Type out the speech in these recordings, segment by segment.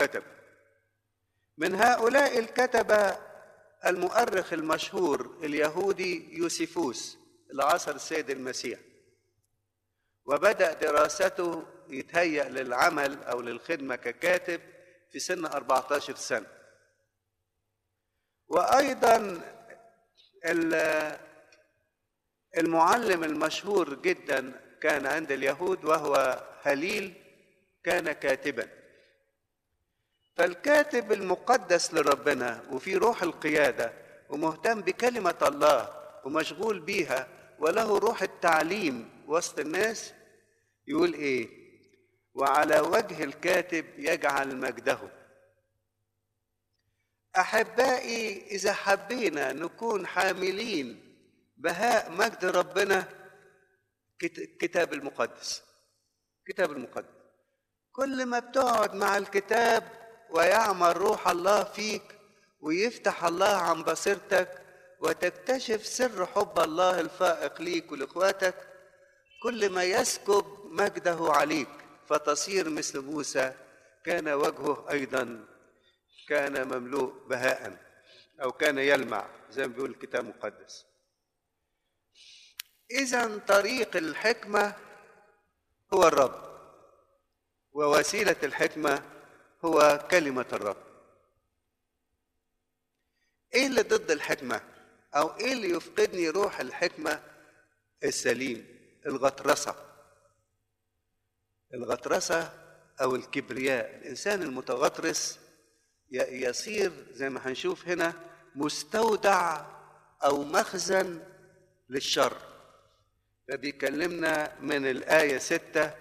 كتب من هؤلاء الكتبة المؤرخ المشهور اليهودي يوسيفوس اللي عاصر السيد المسيح وبدأ دراسته يتهيأ للعمل أو للخدمة ككاتب في سن 14 سنة وأيضا المعلم المشهور جدا كان عند اليهود وهو هليل كان كاتبا فالكاتب المقدس لربنا وفي روح القيادة ومهتم بكلمة الله ومشغول بيها وله روح التعليم وسط الناس يقول ايه وعلى وجه الكاتب يجعل مجده احبائي اذا حبينا نكون حاملين بهاء مجد ربنا الكتاب المقدس الكتاب المقدس كل ما بتقعد مع الكتاب ويعمل روح الله فيك ويفتح الله عن بصيرتك وتكتشف سر حب الله الفائق ليك ولاخواتك كل ما يسكب مجده عليك فتصير مثل موسى كان وجهه ايضا كان مملوء بهاء او كان يلمع زي ما بيقول الكتاب المقدس اذا طريق الحكمه هو الرب ووسيله الحكمه هو كلمه الرب ايه اللي ضد الحكمه او ايه اللي يفقدني روح الحكمه السليم الغطرسه الغطرسه او الكبرياء الانسان المتغطرس يصير زي ما هنشوف هنا مستودع او مخزن للشر فبيكلمنا من الآية ستة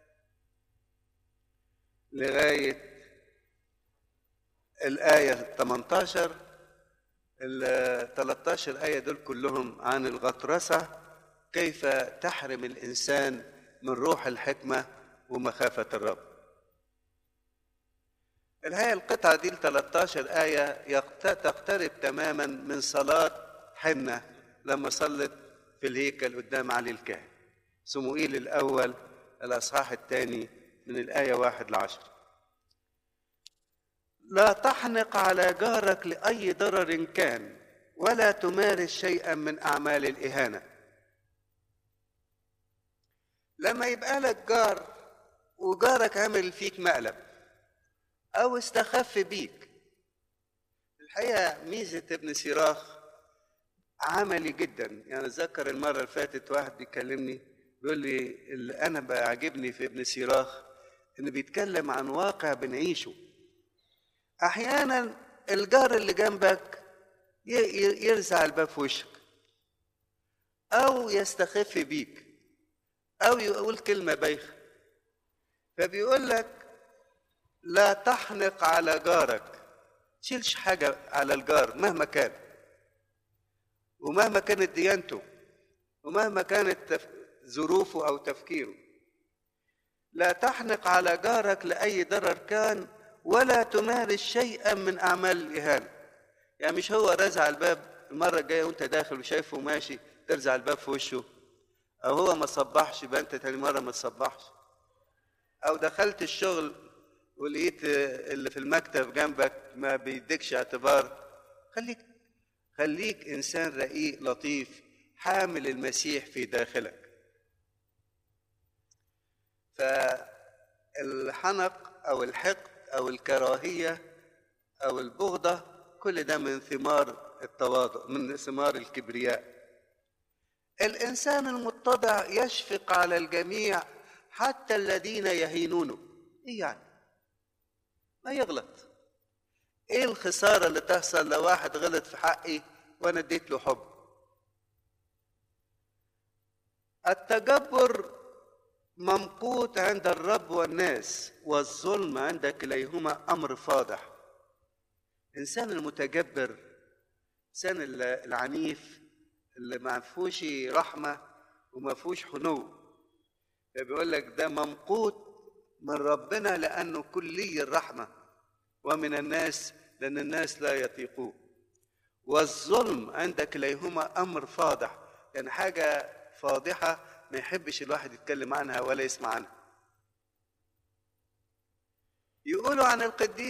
لغاية الآية 18 ال 13 آية دول كلهم عن الغطرسة كيف تحرم الإنسان من روح الحكمة ومخافة الرب الآية القطعة دي ال 13 آية تقترب تماما من صلاة حنة لما صلت في الهيكل قدام علي الكاهن صموئيل الأول الأصحاح الثاني من الآية واحد لعشر لا تحنق على جارك لأي ضرر كان ولا تمارس شيئا من أعمال الإهانة لما يبقى لك جار وجارك عمل فيك مقلب أو استخف بيك الحقيقة ميزة ابن سيراخ عملي جدا يعني اتذكر المره اللي فاتت واحد بيكلمني بيقول لي اللي انا بعجبني في ابن سيراخ انه بيتكلم عن واقع بنعيشه احيانا الجار اللي جنبك يرزع الباب في وشك او يستخف بيك او يقول كلمه بايخه فبيقول لك لا تحنق على جارك تشيلش حاجه على الجار مهما كان ومهما كانت ديانته ومهما كانت تف... ظروفه او تفكيره لا تحنق على جارك لاي ضرر كان ولا تمارس شيئا من اعمال الاهانه يعني مش هو رزع الباب المره الجايه وانت داخل وشايفه ماشي ترزع الباب في وشه او هو ما صبحش يبقى انت تاني مره ما تصبحش او دخلت الشغل ولقيت اللي في المكتب جنبك ما بيديكش اعتبار خليك خليك انسان رقيق لطيف حامل المسيح في داخلك فالحنق او الحقد او الكراهيه او البغضه كل ده من ثمار التواضع من ثمار الكبرياء الانسان المتضع يشفق على الجميع حتى الذين يهينونه ايه يعني ما يغلط ايه الخساره اللي تحصل لو واحد غلط في حقي وانا اديت له حب التجبر ممقوت عند الرب والناس والظلم عند كليهما امر فاضح الانسان المتجبر الانسان العنيف اللي ما فيهوش رحمه وما فيهوش حنو بيقول لك ده ممقوت من ربنا لانه كلي الرحمه ومن الناس لان الناس لا يطيقوه والظلم عند كليهما امر فاضح يعني حاجه فاضحه ما يحبش الواحد يتكلم عنها ولا يسمع عنها يقولوا عن القديس